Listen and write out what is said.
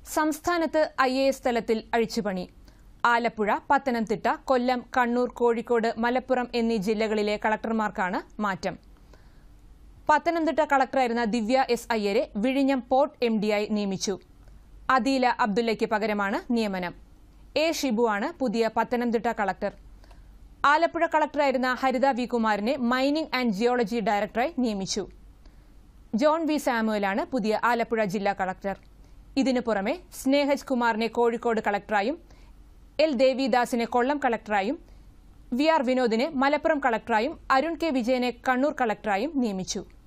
സംസ്ഥാനത്ത് I A S തലത്തിൽ അഴിച്ചുപണി ആലപ്പുഴ പത്തനംതിട്ട കൊല്ലം കണ്ണൂർ കോഴിക്കോട് മലപ്പുറം എന്നീ ജില്ലകളിലെ കളക്ടർമാർക്കാണ് മാറ്റം പത്തനംതിട്ട കളക്ടറായിരുന്ന ദിവ്യ എസ് അയ്യരെ വിഴിഞ്ഞം പോർട്ട് എം ഡിയായി നിയമിച്ചു അദീല അബ്ദുള്ളയ്ക്ക് പകരമാണ് നിയമനം എ ഷിബുവാണ് പുതിയ പത്തനംതിട്ട കളക്ടർ ആലപ്പുഴ കളക്ടറായിരുന്ന ഹരിത വി കുമാറിനെ മൈനിംഗ് ആൻഡ് ജിയോളജി ഡയറക്ടറായി നിയമിച്ചു ജോൺ വി സാമുവലാണ് പുതിയ ആലപ്പുഴ ജില്ലാ കളക്ടർ ഇതിനു പുറമെ സ്നേഹജ് കുമാറിനെ കോഴിക്കോട് കളക്ടറായും എൽ ദേവിദാസിനെ കൊല്ലം കളക്ടറായും വി ആർ വിനോദിനെ മലപ്പുറം കളക്ടറായും അരുൺ കെ വിജയനെ കണ്ണൂർ കളക്ടറായും നിയമിച്ചു